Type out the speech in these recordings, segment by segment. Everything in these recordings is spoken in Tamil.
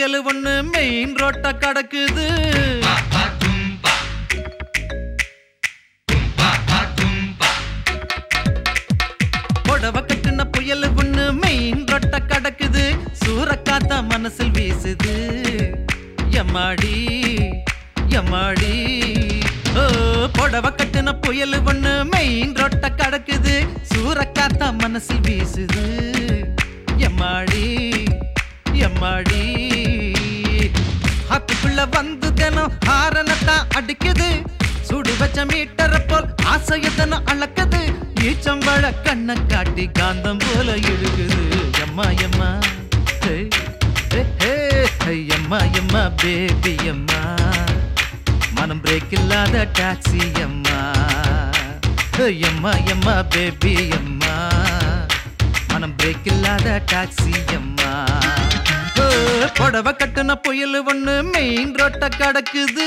புயல் ஒண்ணு மெயின் ரோட்ட கடக்குது புடவ கட்டுன புயல் ஒண்ணு மெயின் ரோட்ட கடக்குது சூறக்காத்தா மனசில் வீசுது எம்மாடி எம்மாடி ஓ புடவ கட்டுன புயல் ஒண்ணு மெயின் ரோட்ட கடக்குது சூறக்காத்தா மனசில் வீசுது எம்மாடி எம்மாடி ஹத்துக்குள்ள வந்து தினம் ஹாரனத்தான் அடிக்குது சுடு வச்ச மீட்டரை போல் ஆசையத்தனம் அளக்குது ஈச்சம்பழ கண்ணை காட்டி காந்தம் போல இழுக்குது எம்மா எம்மா ஹே, ஹே, ஹே, ஹே, எம்மா எம்மா பேபி அம்மா மனம் பிரேக் இல்லாத டாக்ஸி அம்மா ஹே, எம்மா எம்மா பேபி அம்மா மனம் பிரேக் இல்லாத டாக்ஸி அம்மா ஓ, புடவ கட்டுன புயல் ஒண்ணு மெயின் ரோட்ட கடக்குது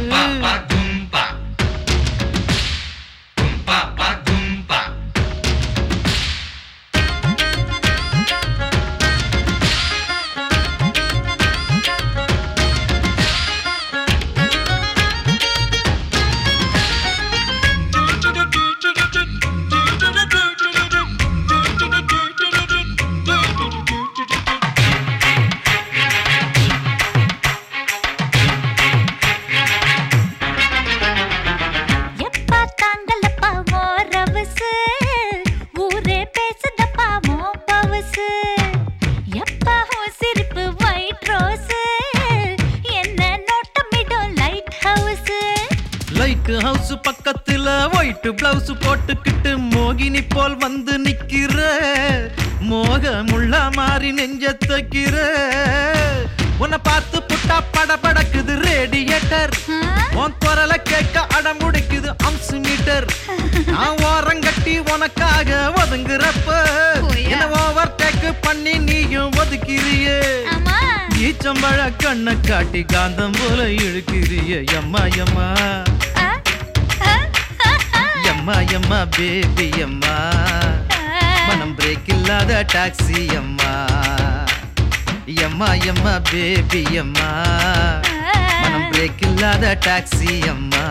எப்பா தாங்கலப்பா மோரவுசு ஊரே பேசுதப்பா மோ பவுசு எப்பா உன் சிரிப்பு ஒயிட் ரோஸ் என்ன நோட்டமிடும் லைட் ஹவுஸ் லைட் ஹவுஸ் பக்கத்துல ஒயிட் பிளவுஸ் போட்டுக்கிட்டு மோகினி போல் வந்து நிக்கிற மோகமுள்ள மாறி நெஞ்ச தைக்கிற உன்னை பார்த்து புட்டா படபடக்குது ரேடியேட்டர் உன் குரலை கேட்க அடமுடிக்குது அம்சு மீட்டர் நான் ஓரங்கட்டி உனக்காக ஒதுங்குறப்ப போயா. என்ன ஓவர் டேக் பண்ணி நீயும் ஒதுக்கிறியே ஆமா ஈச்சம்பழ கண்ணை காட்டி காந்தம் போல இழுக்கிறிய எம்மா எம்மா ஆ, ஆ, ஆ, ஆ. எம்மா எம்மா பேபி அம்மா மனம் பிரேக் இல்லாத டாக்ஸி அம்மா எம்மா எம்மா பேபி அம்மா மனம் பிரேக் இல்லாத டாக்ஸி அம்மா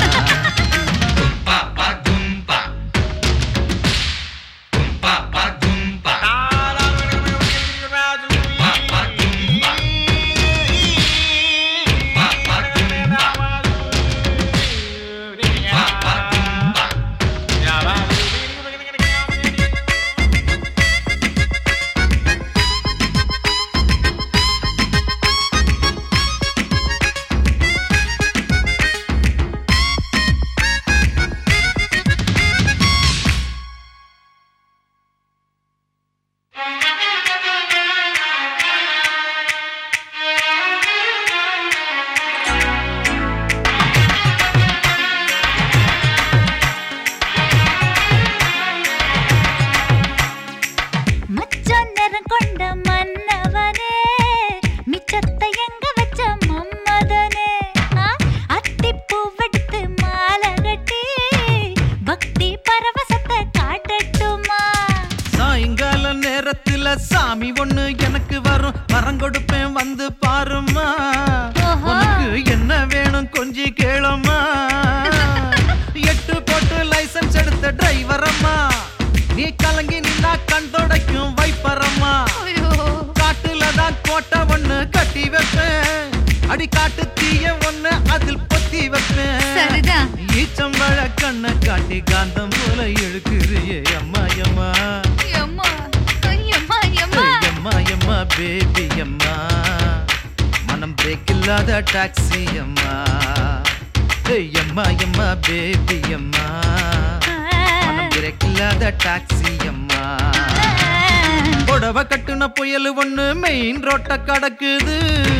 மச்சான் நிறம் கொண்ட மன்னவனே மிச்சத்தை எங்க வச்ச மம்மதனே ஆ, அத்திப்பூ வெடுத்து மாலை கட்டி பக்தி பரவசத்தை காட்டட்டுமா சாயங்கால நேரத்துல சாமி ஒண்ணு எனக்கு வரும் வரம் கொடுப்பேன் வந்து பாருமா ஓஹோ. உனக்கு என்ன வேணும் கொஞ்சி கேளம்மா எட்டு போட்டு லைசென்ஸ் எடுத்த டிரைவர் அம்மா நீ கலங்கி நின்னா கண் துடைக்கும் வைப்பரம்மா காட்டுல தான் கோட்டை ஒண்ணு கட்டி வைப்பேன் அடி காட்டு தீய ஒண்ணு அதில் பொத்தி வைப்பேன் சரிதான். ஈச்சம்பழ கண்ணை காட்டி காந்தம் போல இழுக்குறியே அம்மா அம்மா எம்மா எம்மா எம்மா எம்மா எம்மா பேபி அம்மா மனம் பிரேக் இல்லாத டாக்ஸி அம்மா ஏய், எம்மா எம்மா பேபி அம்மா மனம் பிரேக் இல்லாத டாக்ஸி அம்மா புடவ கட்டுன புயல் ஒண்ணு மெயின் ரோட்ட கடக்குது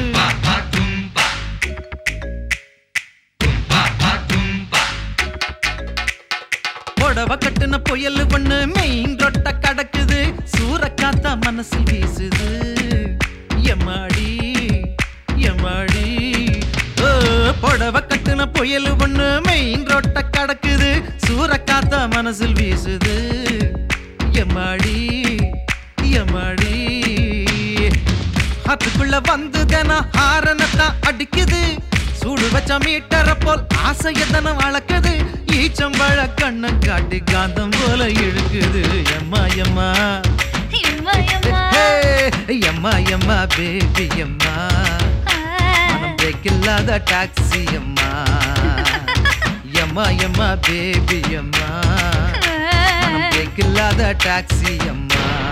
புடவ கட்டுன புயல் ஒண்ணு மெயின் ரோட்ட கடக்குது சூறக்காத்தா மனசில் வீசுது எம்மாடி எம்மாடி ஓ, புடவ கட்டுன புயல் ஒண்ணு மெயின் ரோட்ட கடக்குது சூறக்காத்தா மனசில் வீசுது எம்மாடி எம்மாடி அதுக்குள்ள வந்து தின அடிக்குது சூடு வச்ச மீட்டரை போல் ஆசையத்தனம் அளக்குது ஈச்சம்பழ கண்ணை காட்டி காந்தம் போல இழுக்குது எம்மா எம்மா எம்மா எம்மா ஹே, எம்மா எம்மா பேபி எம்மா மனம் பிரேக் இல்லாத டாக்ஸி அம்மா எம்மா எம்மா பேபி அம்மா மனம் பிரேக் இல்லாத டாக்ஸி அம்மா